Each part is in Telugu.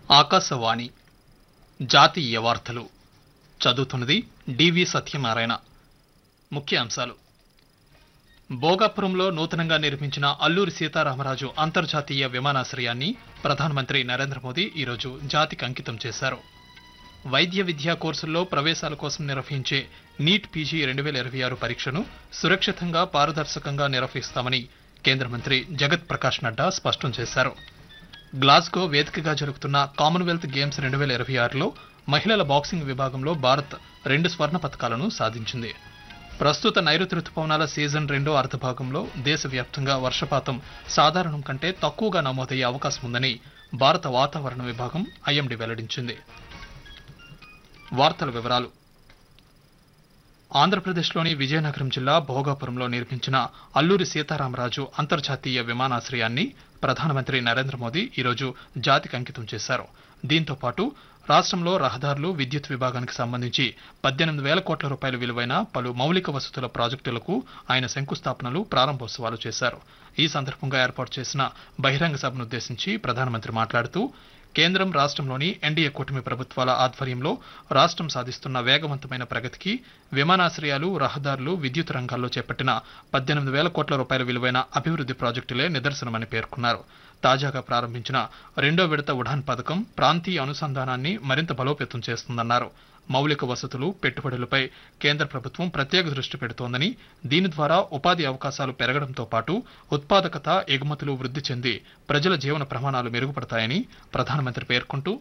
ఆకాశవాణి జాతీయ వార్తలు చదువుతున్నది డివి సత్యనారాయణ ముఖ్య అంశాలు భోగాపురంలో నూతనంగా నిర్మించిన అల్లూరి సీతారామరాజు అంతర్జాతీయ విమానాశ్రయాన్ని ప్రధానమంత్రి నరేంద్ర మోదీ ఈరోజు జాతికి అంకితం చేశారు వైద్య విద్యా కోర్సుల్లో ప్రవేశాల కోసం నిర్వహించే నీట్ పీజీ రెండు వేల ఇరవై ఆరు పరీక్షను సురక్షితంగా పారదర్శకంగా నిర్వహిస్తామని కేంద్ర మంత్రి జగత్ ప్రకాష్ నడ్డా స్పష్టం చేశారు గ్లాస్గో వేదికగా జరుగుతున్న కామన్వెల్త్ గేమ్స్ రెండు వేల ఇరవై ఆరులో మహిళల బాక్సింగ్ విభాగంలో భారత్ రెండు స్వర్ణ పతకాలను సాధించింది ప్రస్తుత నైరుతి రుతుపవనాల సీజన్ రెండో అర్ధభాగంలో దేశవ్యాప్తంగా వర్షపాతం సాధారణం కంటే తక్కువగా నమోదయ్యే అవకాశం ఉందని భారత వాతావరణ విభాగం ఐఎండీ వెల్లడించింది వార్తల వివరాలు ఆంధ్రప్రదేశ్లోని విజయనగరం జిల్లా భోగాపురంలో నిర్మించిన అల్లూరి సీతారామరాజు అంతర్జాతీయ విమానాశ్రయాన్ని ప్రధానమంత్రి నరేంద్ర మోదీ ఈరోజు జాతికి అంకితం చేశారు దీంతో పాటు రాష్ట్రంలో రహదారులు విద్యుత్ విభాగానికి సంబంధించి పద్దెనిమిది వేల కోట్ల రూపాయల విలువైన పలు మౌలిక వసతుల ప్రాజెక్టులకు ఆయన శంకుస్థాపనలు ప్రారంభోత్సవాలు చేశారు ఈ సందర్భంగా ఏర్పాటు చేసిన బహిరంగ సభను ఉద్దేశించి ప్రధానమంత్రి మాట్లాడుతూ కేంద్రం రాష్ట్రంలోని ఎన్డీఏ కూటమి ప్రభుత్వాల ఆధ్వర్యంలో రాష్ట్రం సాధిస్తున్న వేగవంతమైన ప్రగతికి విమానాశ్రయాలు రహదారులు విద్యుత్ రంగాల్లో చేపట్టిన పద్దెనిమిది వేల కోట్ల రూపాయల విలువైన అభివృద్ధి ప్రాజెక్టులే నిదర్శనమని పేర్కొన్నారు తాజాగా ప్రారంభించిన రెండో విడత ఉడాన్ పథకం ప్రాంతీయ అనుసంధానాన్ని మరింత బలోపేతం చేస్తుందన్నారు మౌలిక వసతులు పెట్టుబడులపై కేంద్ర ప్రభుత్వం ప్రత్యేక దృష్టి పెడుతోందని దీని ద్వారా ఉపాధి అవకాశాలు పెరగడంతో పాటు ఉత్పాదకత ఎగుమతులు వృద్ధి చెంది ప్రజల జీవన ప్రమాణాలు మెరుగుపడతాయని ప్రధానమంత్రి పేర్కొంటూ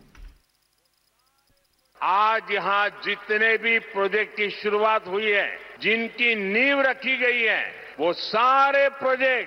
आज यहाँ जितने भी प्रोजेक्ट की शुरुआत हुई है जिनकी नींव रखी गई है वो सारे प्रोजेक्ट